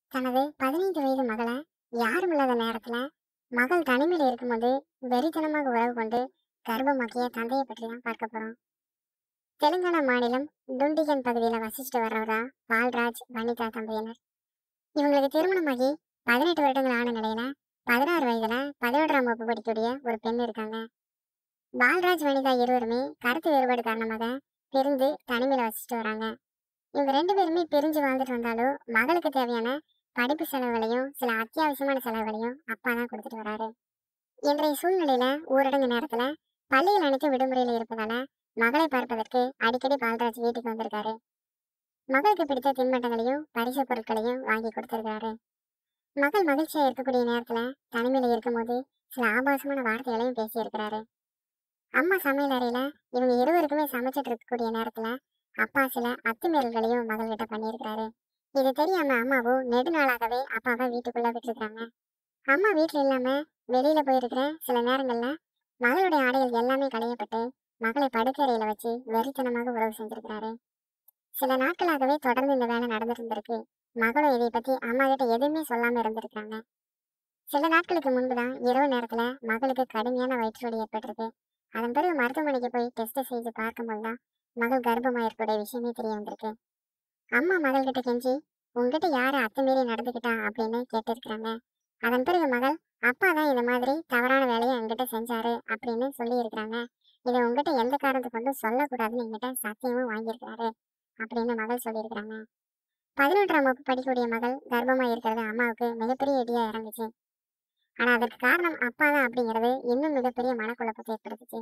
தனது பதினைந்து வயது மகளை யாரும் இல்லாத நேரத்துல மகள் தனிமையில் இருக்கும்போது வெறித்தனமாக உறவு கொண்டு கர்ப்பமாக்கிய தந்தையை பற்றி தான் பார்க்க போறோம் தெலுங்கானா மாநிலம் துண்டிகன் பகுதியில் வசிச்சுட்டு வர்றவரா பால்ராஜ் வனிதா தம்பதியினர் இவங்களுக்கு திருமணமாகி பதினெட்டு வருடங்கள் ஆன நிலையில பதினாறு வயதுல பதினொன்றாம் வகுப்பு படிக்கக்கூடிய ஒரு பெண் இருக்காங்க பால்ராஜ் வனிதா இருவருமே கருத்து வேறுபாடு காரணமாக பிரிந்து தனிமையில வசிச்சுட்டு வராங்க இவங்க ரெண்டு பேருமே பிரிஞ்சு வாழ்ந்துட்டு வந்தாலும் மகளுக்கு தேவையான படிப்பு செலவுகளையும் சில அத்தியாவசியமான செலவுகளையும் அப்பா தான் கொடுத்துட்டு வராரு இன்றைய சூழ்நிலையில ஊரடங்கு நேரத்துல பள்ளிகள் அனைத்தும் விடுமுறையில இருப்பதால மகளை பார்ப்பதற்கு அடிக்கடி பால்ராஜ் வீட்டுக்கு வந்திருக்காரு மகளுக்கு பிடித்த தின்பண்டங்களையும் பரிசு பொருட்களையும் வாங்கி கொடுத்திருக்காரு மகள் மகிழ்ச்சியா இருக்கக்கூடிய நேரத்துல தனிமையில இருக்கும்போது சில ஆபாசமான வார்த்தைகளையும் பேசியிருக்கிறாரு அம்மா சமையல் அறையில இவங்க இருவருக்குமே சமைச்சிட்டு இருக்கக்கூடிய நேரத்துல அப்பா சில அத்துமீறல்களையும் மகள்கிட்ட பண்ணியிருக்கிறாரு இது தெரியாம அம்மாவும் நெடுநாளாகவே அப்பாவை வீட்டுக்குள்ள விட்டுருக்காங்க அம்மா வீட்டுல இல்லாம வெளியில போயிருக்கிற சில நேரங்கள்ல மகளுடைய ஆடைகள் எல்லாமே களையப்பட்டு மகளை படுக்கறையில வச்சு வெறித்தனமாக உறவு செஞ்சிருக்கிறாரு சில நாட்களாகவே தொடர்ந்து இந்த வேலை நடந்துட்டு இருந்திருக்கு மகளும் இதை பத்தி அம்மா கிட்ட எதுவுமே சொல்லாம இருந்திருக்காங்க சில நாட்களுக்கு முன்புதான் இரவு நேரத்துல மகளுக்கு கடுமையான வயிற்று வலி ஏற்பட்டிருக்கு அதன் பிறகு மருத்துவமனைக்கு போய் டெஸ்ட் செய்து பார்க்கும்போது தான் மகள் கர்ப்பமாயிருக்கூடிய விஷயமே தெரிய வந்திருக்கு அம்மா மகள்கிட்ட கெஞ்சி உங்ககிட்ட யாரு அத்துமீறி நடந்துக்கிட்டா அப்படின்னு கேட்டிருக்கிறாங்க அதன் பிறகு மகள் அப்பா தான் இந்த மாதிரி தவறான வேலையை என்கிட்ட செஞ்சாரு அப்படின்னு சொல்லி இருக்கிறாங்க இதை உங்ககிட்ட எந்த காரணத்தை கொண்டும் சொல்லக்கூடாதுன்னு என்கிட்ட சத்தியமும் வாங்கியிருக்கிறாரு அப்படின்னு மகள் சொல்லியிருக்கிறாங்க பதினொன்றாம் வகுப்பு படிக்கக்கூடிய மகள் கர்ப்பமா இருக்கிறது அம்மாவுக்கு மிகப்பெரிய இடியா இறங்குச்சு ஆனா அதற்கு காரணம் அப்பா தான் அப்படிங்கிறது இன்னும் மிகப்பெரிய மனக்குழப்பத்தை ஏற்படுத்துச்சு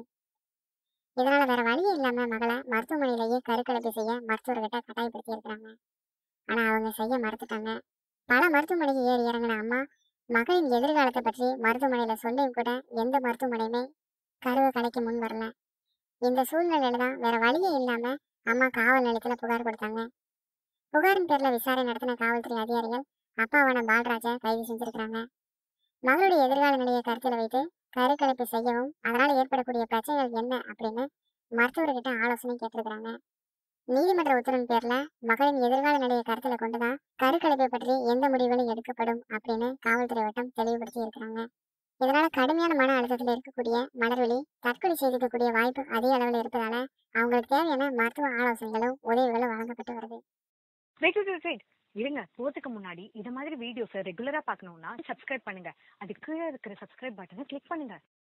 இதனால வேற வழியே இல்லாம மகளை மருத்துவமனையிலேயே கருக்கலைப்பு செய்ய மருத்துவர்கிட்ட கட்டாயப்படுத்தி இருக்கிறாங்க ஆனா அவங்க செய்ய மறுத்துட்டாங்க பல மருத்துவமனைக்கு ஏறி இறங்கின அம்மா மகளின் எதிர்காலத்தை பற்றி மருத்துவமனையில சொல்லியும் கூட எந்த மருத்துவமனையுமே கருவை கலைக்க முன் வரல இந்த சூழ்நிலையில தான் வேற வழியே இல்லாம அம்மா காவல் நிலையத்துல புகார் கொடுத்தாங்க புகாரின் பேர்ல விசாரணை நடத்தின காவல்துறை அதிகாரிகள் அப்பாவான பால்ராஜை கைது செஞ்சிருக்கிறாங்க மகளுடைய எதிர்கால நிலையை கருத்தில் வைத்து கருக்கலைப்பு செய்யவும் அதனால ஏற்படக்கூடிய பிரச்சனைகள் என்ன அப்படின்னு மருத்துவர்கிட்ட ஆலோசனை கேட்டிருக்கிறாங்க நீதிமன்ற உத்தரவின் பேர்ல மகளின் எதிர்கால நிலையை கருத்துல கொண்டுதான் கருக்கலைப்பை பற்றி எந்த முடிவுகளும் எடுக்கப்படும் அப்படின்னு காவல்துறை வட்டம் தெளிவுபடுத்தி இருக்கிறாங்க இதனால கடுமையான மன அழுத்தத்தில் இருக்கக்கூடிய மலர்வெளி தற்கொலை செய்திருக்கக்கூடிய வாய்ப்பு அதிக அளவில் இருப்பதால அவங்களுக்கு தேவையான மருத்துவ ஆலோசனைகளும் உதவிகளும் வழங்கப்பட்டு வருது வெயிட் வெயிட் வெயிட் இருங்க போறதுக்கு முன்னாடி இது மாதிரி வீடியோஸ் ரெகுலரா பார்க்கணும்னா சப்ஸ்கிரைப் பண்ணுங்க அதுக்கு கீழே இருக்கிற சப்ஸ்கிரைப் பட்டனை கிளிக் பண்ணுங்க